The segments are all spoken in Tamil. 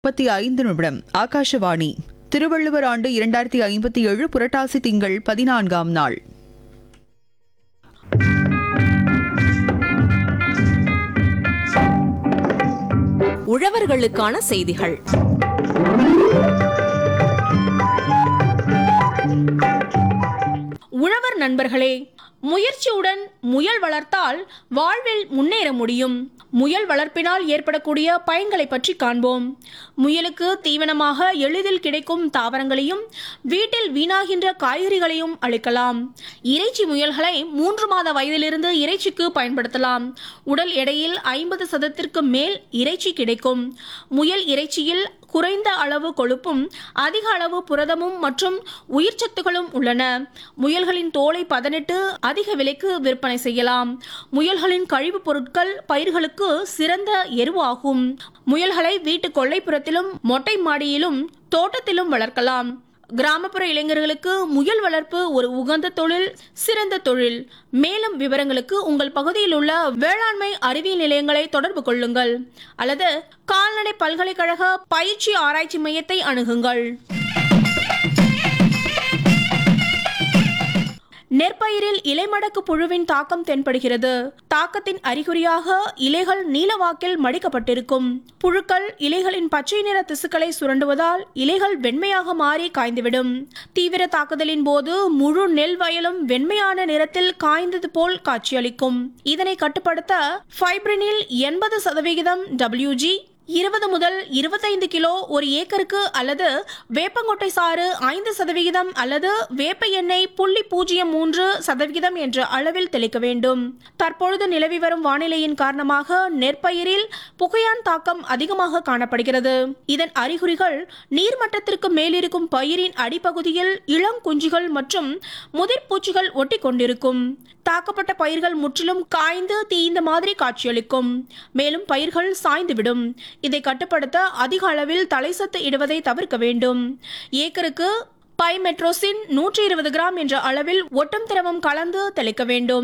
முப்பத்தி ஐந்து நிமிடம் ஆகாஷவாணி திருவள்ளுவர் ஆண்டு இரண்டாயிரத்தி ஐம்பத்தி ஏழு புரட்டாசி திங்கள் பதினான்காம் நாள் உழவர்களுக்கான செய்திகள் உழவர் நண்பர்களே முயற்சியுடன் முயல் வளர்த்தால் வாழ்வில் முன்னேற முடியும் முயல் வளர்ப்பினால் ஏற்படக்கூடிய பயன்களை பற்றி காண்போம் முயலுக்கு தீவனமாக எளிதில் கிடைக்கும் தாவரங்களையும் வீட்டில் வீணாகின்ற காய்கறிகளையும் அளிக்கலாம் இறைச்சி முயல்களை மூன்று மாத வயதிலிருந்து இறைச்சிக்கு பயன்படுத்தலாம் உடல் எடையில் ஐம்பது சதத்திற்கு மேல் இறைச்சி கிடைக்கும் முயல் இறைச்சியில் குறைந்த அளவு கொழுப்பும் அதிக அளவு புரதமும் மற்றும் உயிர்ச்சத்துகளும் உள்ளன முயல்களின் தோலை பதனிட்டு அதிக விலைக்கு விற்பனை செய்யலாம் முயல்களின் கழிவுப் பொருட்கள் பயிர்களுக்கு சிறந்த எருவாகும் முயல்களை வீட்டு கொல்லைப்புறத்திலும் மொட்டை மாடியிலும் தோட்டத்திலும் வளர்க்கலாம் கிராமப்புற இளைஞர்களுக்கு முயல் வளர்ப்பு ஒரு உகந்த தொழில் சிறந்த தொழில் மேலும் விவரங்களுக்கு உங்கள் பகுதியில் உள்ள வேளாண்மை அறிவியல் நிலையங்களை தொடர்பு கொள்ளுங்கள் அல்லது கால்நடை பல்கலைக்கழக பயிற்சி ஆராய்ச்சி மையத்தை அணுகுங்கள் நெற்பயிரில் இலைமடக்கு புழுவின் தாக்கம் தென்படுகிறது தாக்கத்தின் அறிகுறியாக இலைகள் நீலவாக்கில் மடிக்கப்பட்டிருக்கும் புழுக்கள் இலைகளின் பச்சை நிற திசுக்களை சுரண்டுவதால் இலைகள் வெண்மையாக மாறி காய்ந்துவிடும் தீவிர தாக்குதலின் போது முழு நெல் வயலும் வெண்மையான நிறத்தில் காய்ந்தது போல் காட்சியளிக்கும் இதனை கட்டுப்படுத்த ஃபைப்ரினில் எண்பது சதவிகிதம் டபிள்யூஜி இருபது முதல் இருபத்தைந்து கிலோ ஒரு ஏக்கருக்கு அல்லது வேப்பங்கொட்டை சாறு ஐந்து சதவிகிதம் அல்லது வேப்ப எண்ணெய் புள்ளி பூஜ்ஜியம் மூன்று சதவிகிதம் என்ற அளவில் தெளிக்க வேண்டும் தற்பொழுது நிலவி வரும் வானிலையின் காரணமாக நெற்பயிரில் புகையான் தாக்கம் அதிகமாக காணப்படுகிறது இதன் அறிகுறிகள் நீர்மட்டத்திற்கு மேலிருக்கும் பயிரின் அடிப்பகுதியில் இளம் குஞ்சுகள் மற்றும் முதிர் பூச்சிகள் ஒட்டி கொண்டிருக்கும் தாக்கப்பட்ட பயிர்கள் முற்றிலும் காய்ந்து தீய்ந்த மாதிரி காட்சியளிக்கும் மேலும் பயிர்கள் சாய்ந்துவிடும் இதை கட்டுப்படுத்த அதிக அளவில் தலைசத்து இடுவதை தவிர்க்க வேண்டும் ஏக்கருக்கு பைமெட்ரோசின் நூற்றி இருபது கிராம் என்ற அளவில் ஒட்டும் திரவம் கலந்து தெளிக்க வேண்டும்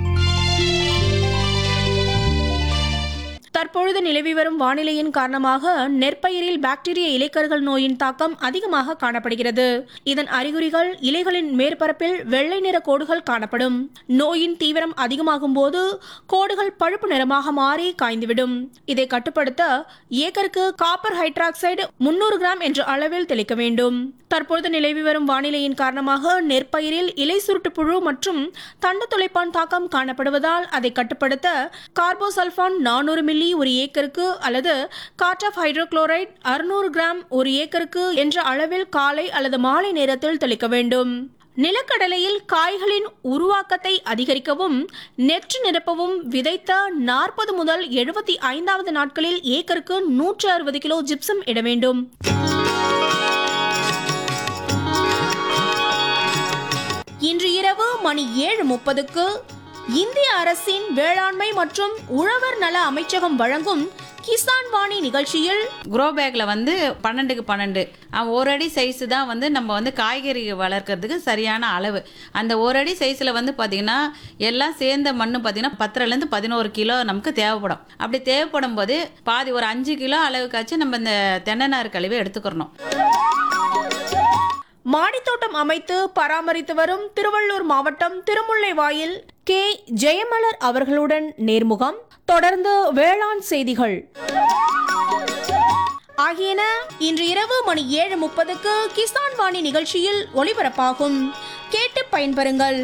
தற்பொழுது நிலவி வரும் வானிலையின் காரணமாக நெற்பயிரில் பாக்டீரிய இலைக்கருகள் நோயின் தாக்கம் அதிகமாக காணப்படுகிறது இதன் அறிகுறிகள் இலைகளின் மேற்பரப்பில் வெள்ளை நிற கோடுகள் காணப்படும் நோயின் தீவிரம் அதிகமாகும் போது கோடுகள் பழுப்பு நிறமாக மாறி காய்ந்துவிடும் இதை கட்டுப்படுத்த ஏக்கருக்கு காப்பர் ஹைட்ராக்சைடு முன்னூறு கிராம் என்ற அளவில் தெளிக்க வேண்டும் தற்பொழுது நிலவி வரும் வானிலையின் காரணமாக நெற்பயிரில் இலை சுருட்டு புழு மற்றும் தண்டு துளைப்பான் தாக்கம் காணப்படுவதால் அதை கட்டுப்படுத்த கார்போசல்பான் நானூறு மில்லி ஒரு ஏக்கருக்கு அல்லது காட்டாஃப் ஹைட்ரோகுளோரைட் அறுநூறு கிராம் ஒரு ஏக்கருக்கு என்ற அளவில் காலை அல்லது மாலை நேரத்தில் தெளிக்க வேண்டும் நிலக்கடலையில் காய்களின் உருவாக்கத்தை அதிகரிக்கவும் நெற்று நிரப்பவும் விதைத்த நாற்பது முதல் எழுபத்தி ஐந்தாவது நாட்களில் ஏக்கருக்கு நூற்று அறுபது கிலோ ஜிப்சம் இட வேண்டும் இன்று இரவு மணி ஏழு முப்பதுக்கு இந்திய அரசின் வேளாண்மை மற்றும் உழவர் நல அமைச்சகம் வழங்கும் கிசான் வாணி நிகழ்ச்சியில் க்ரோ பேக்கில் வந்து பன்னெண்டுக்கு பன்னெண்டு அவன் ஒரு அடி சைஸு தான் வந்து நம்ம வந்து காய்கறி வளர்க்குறதுக்கு சரியான அளவு அந்த ஒரு அடி சைஸில் வந்து பார்த்திங்கன்னா எல்லாம் சேர்ந்த மண் பார்த்திங்கன்னா பத்துலேருந்து பதினோரு கிலோ நமக்கு தேவைப்படும் அப்படி தேவைப்படும் போது பாதி ஒரு அஞ்சு கிலோ அளவுக்காச்சும் நம்ம இந்த தென்னை நார் கழிவை எடுத்துக்கிறணும் மாடித்தோட்டம் அமைத்து பராமரித்து வரும் திருவள்ளூர் மாவட்டம் திருமுல்லைவாயில் கே ஜெயமலர் அவர்களுடன் நேர்முகம் தொடர்ந்து வேளாண் செய்திகள் ஆகியன இன்று இரவு மணி ஏழு முப்பதுக்கு கிசான் வாணி நிகழ்ச்சியில் ஒளிபரப்பாகும் கேட்டு பயன்பெறுங்கள்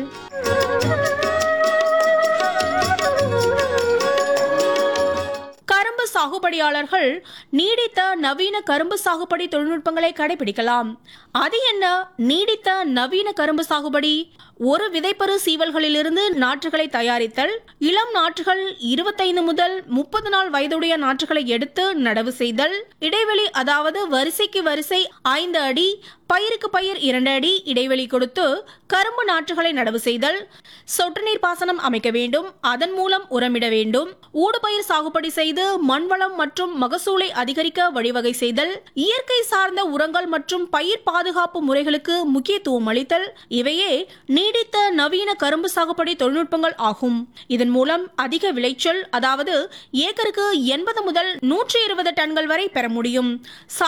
கரும்பு சாகுபடியாளர்கள் நீடித்த நவீன கரும்பு சாகுபடி தொழில்நுட்பங்களை கடைபிடிக்கலாம் அது என்ன நீடித்த நவீன கரும்பு சாகுபடி ஒரு விதைப்பரு சீவல்களிலிருந்து நாற்றுகளை தயாரித்தல் இளம் நாற்றுகள் இருபத்தைந்து முதல் முப்பது நாள் வயதுடைய நாற்றுகளை எடுத்து நடவு செய்தல் இடைவெளி அதாவது வரிசைக்கு வரிசை ஐந்து அடி பயிருக்கு பயிர் இரண்டு அடி இடைவெளி கொடுத்து கரும்பு நாற்றுகளை நடவு செய்தல் சொட்டு நீர் பாசனம் அமைக்க வேண்டும் அதன் மூலம் உரமிட வேண்டும் ஊடுபயிர் சாகுபடி செய்து மண்வளம் மற்றும் மகசூலை அதிகரிக்க வழிவகை செய்தல் இயற்கை சார்ந்த உரங்கள் மற்றும் பயிர் பாதுகாப்பு முறைகளுக்கு முக்கியத்துவம் அளித்தல் இவையே நீடித்த நவீன கரும்பு சாகுபடி தொழில்நுட்பங்கள் ஆகும் இதன் மூலம் அதிக விளைச்சல் அதாவது ஏக்கருக்கு எண்பது முதல் நூற்றி இருபது டன்கள் வரை பெற முடியும் சா